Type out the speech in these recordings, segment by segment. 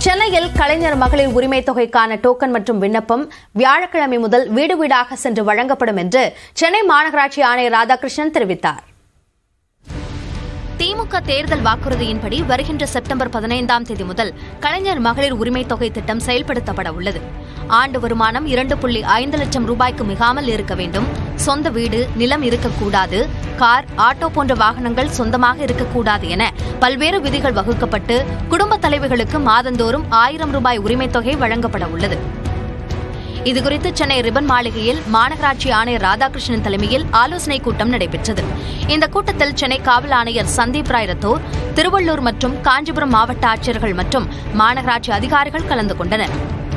சென்னையில் கலைஞர் மகளிர் உரிமை தொகைக்கான டோக்கன் மற்றும் விண்ணப்பம் வியாழக்கிழமை முதல் வீடு வீடாக சென்று வழங்கப்படும் என்று சென்னை மாநகராட்சி ஆணையர் ராதாகிருஷ்ணன் தெரிவித்தார் திமுக தேர்தல் வாக்குறுதியின்படி வருகின்ற செப்டம்பர் பதினைந்தாம் தேதி முதல் கலைஞர் மகளிர் உரிமை தொகை திட்டம் செயல்படுத்தப்பட உள்ளது ஆண்டு வருமானம் இரண்டு புள்ளி ஐந்து லட்சம் ரூபாய்க்கு மிகாமல் இருக்க வேண்டும் சொந்த வீடு நிலம் இருக்கக்கூடாது கார் ஆட்டோ போன்ற வாகனங்கள் சொந்தமாக இருக்கக்கூடாது என பல்வேறு விதிகள் வகுக்கப்பட்டு குடும்ப தலைவிகளுக்கு மாதந்தோறும் ஆயிரம் ரூபாய் உரிமைத் தொகை வழங்கப்பட உள்ளது இதுகுறித்து சென்னை ரிபன் மாளிகையில் மாநகராட்சி ஆணையர் ராதாகிருஷ்ணன் தலைமையில் ஆலோசனை கூட்டம் நடைபெற்றது இந்த கூட்டத்தில் சென்னை காவல் ஆணையர் சந்தீப் ராய் ரத்தோர் திருவள்ளூர் மற்றும் காஞ்சிபுரம் மாவட்ட ஆட்சியர்கள் மற்றும் மாநகராட்சி அதிகாரிகள் கலந்து கொண்டனர்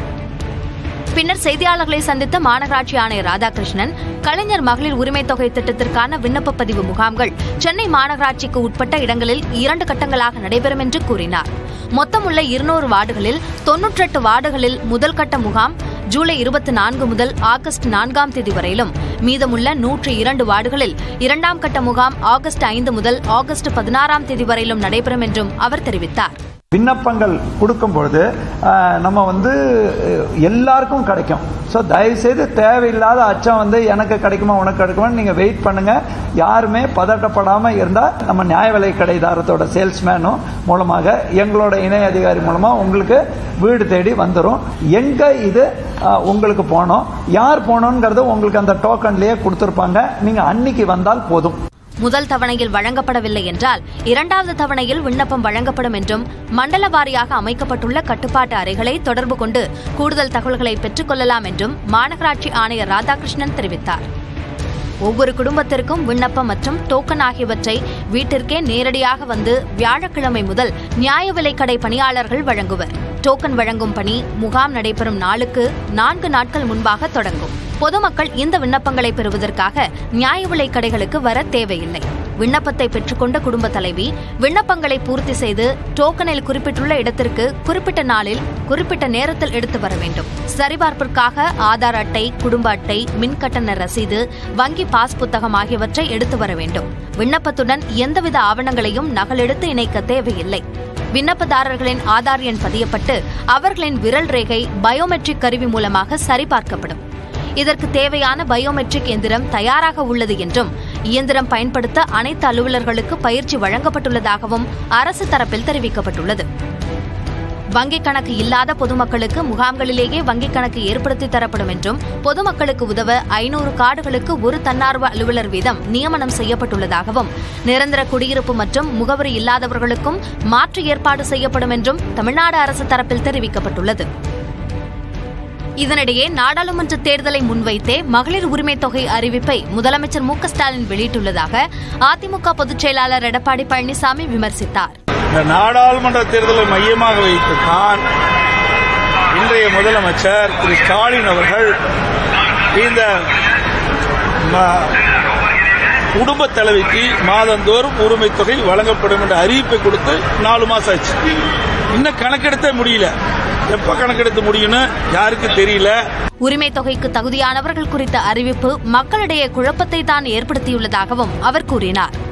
பின்னர் செய்தியாளர்களை சந்தித்த மாநகராட்சி ஆணையர் ராதாகிருஷ்ணன் கலைஞர் மகளிர் உரிமைத் தொகை திட்டத்திற்கான விண்ணப்ப பதிவு முகாம்கள் சென்னை மாநகராட்சிக்கு உட்பட்ட இடங்களில் இரண்டு கட்டங்களாக நடைபெறும் என்று கூறினார் மொத்தமுள்ள இருநூறு வார்டுகளில் தொன்னூற்றெட்டு வார்டுகளில் முதல் கட்ட முகாம் ஜூலை இருபத்தி நான்கு முதல் ஆகஸ்ட் நான்காம் தேதி வரையிலும் மீதமுள்ள நூற்று இரண்டு வார்டுகளில் இரண்டாம் கட்ட முகாம் ஆகஸ்ட் ஐந்து முதல் ஆகஸ்ட் பதினாறாம் தேதி வரையிலும் நடைபெறும் என்றும் அவர் தெரிவித்தார் விண்ணப்பங்கள் கொடுக்கும் பொழுது அஹ், நம்ம வந்து அஹ், எல்லாருக்கும் கிடைக்கும் ஸோ தயவுசெய்து தேவையில்லாத அச்சம் வந்து எனக்கு கிடைக்குமா உனக்கு கிடைக்குமான்னு நீங்கள் வெயிட் பண்ணுங்க யாருமே பதட்டப்படாமல் இருந்தால் நம்ம நியாய விலை கடைதாரத்தோட சேல்ஸ்மேனும் மூலமாக எங்களோட இணை அதிகாரி மூலமாக உங்களுக்கு வீடு தேடி வந்துடும் எங்கே இது அஹ், உங்களுக்கு போனோம் யார் போனோங்கிறது உங்களுக்கு அந்த டோக்கன்லேயே கொடுத்துருப்பாங்க நீங்கள் அன்னைக்கு வந்தால் போதும் முதல் தவணையில் வழங்கப்படவில்லை என்றால் இரண்டாவது தவணையில் விண்ணப்பம் வழங்கப்படும் என்றும் மண்டல வாரியாக அமைக்கப்பட்டுள்ள கட்டுப்பாட்டு அறைகளை தொடர்பு கொண்டு கூடுதல் தகவல்களை பெற்றுக் கொள்ளலாம் என்றும் மாநகராட்சி ஆணையர் ராதாகிருஷ்ணன் தெரிவித்தார் ஒவ்வொரு குடும்பத்திற்கும் விண்ணப்பம் மற்றும் டோக்கன் ஆகியவற்றை வீட்டிற்கே நேரடியாக வந்து வியாழக்கிழமை முதல் நியாய விலைக்கடை பணியாளர்கள் வழங்குவர் டோக்கன் வழங்கும் பணி முகாம் நடைபெறும் நாளுக்கு நான்கு நாட்கள் முன்பாக தொடங்கும் பொதுமக்கள் இந்த விண்ணப்பங்களை பெறுவதற்காக நியாய விலைக் கடைகளுக்கு வர தேவையில்லை விண்ணப்பத்தை பெற்றுக்கொண்ட குடும்ப தலைவி விண்ணப்பங்களை பூர்த்தி செய்து டோக்கனில் குறிப்பிட்டுள்ள இடத்திற்கு குறிப்பிட்ட நாளில் குறிப்பிட்ட நேரத்தில் எடுத்து வர வேண்டும் சரிபார்ப்பிற்காக ஆதார் அட்டை குடும்ப அட்டை மின் கட்டண ரசீது வங்கி பாஸ் புத்தகம் ஆகியவற்றை எடுத்து வர வேண்டும் விண்ணப்பத்துடன் எந்தவித ஆவணங்களையும் நகலெடுத்து இணைக்க தேவையில்லை விண்ணப்பதாரர்களின் ஆதார் எண் பதியப்பட்டு அவர்களின் விரல் ரேகை பயோமெட்ரிக் கருவி மூலமாக சரிபார்க்கப்படும் இதற்கு தேவையான பயோமெட்ரிக் எந்திரம் தயாராக உள்ளது என்றும் இயந்திரம் பயன்படுத்த அனைத்து அலுவலர்களுக்கு பயிற்சி வழங்கப்பட்டுள்ளதாகவும் அரசு தரப்பில் தெரிவிக்கப்பட்டுள்ளது வங்கிக் கணக்கு இல்லாத பொதுமக்களுக்கு முகாம்களிலேயே வங்கிக் கணக்கு ஏற்படுத்தி தரப்படும் என்றும் பொதுமக்களுக்கு உதவ ஐநூறு கார்டுகளுக்கு ஒரு தன்னார்வ அலுவலர் வீதம் நியமனம் செய்யப்பட்டுள்ளதாகவும் நிரந்தர குடியிருப்பு மற்றும் முகவரி இல்லாதவர்களுக்கும் மாற்று ஏற்பாடு செய்யப்படும் என்றும் தமிழ்நாடு அரசு தரப்பில் தெரிவிக்கப்பட்டுள்ளது இதனிடையே நாடாளுமன்ற தேர்தலை முன்வைத்தே மகளிர் உரிமைத் தொகை அறிவிப்பை முதலமைச்சர் மு க ஸ்டாலின் வெளியிட்டுள்ளதாக அதிமுக பொதுச் செயலாளர் எடப்பாடி பழனிசாமி விமர்சித்தார் இந்த நாடாளுமன்ற தேர்தலை மையமாக வைத்துத்தான் இன்றைய முதலமைச்சர் திரு ஸ்டாலின் அவர்கள் இந்த ம- குடும்ப தலைவிக்கு மாதந்தோறும் உரிமை தொகை வழங்கப்படும் என்ற அறிவிப்பை கொடுத்து நாலு மாசம் ஆச்சு இன்னும் கணக்கெடுத்தே முடியல எப்ப கணக்கெடுத்து முடியும்னு யாருக்கு தெரியல உரிமைத் தொகைக்கு தகுதியானவர்கள் குறித்த அறிவிப்பு மக்களிடையே குழப்பத்தை தான் ஏற்படுத்தியுள்ளதாகவும் அவர் கூறினார்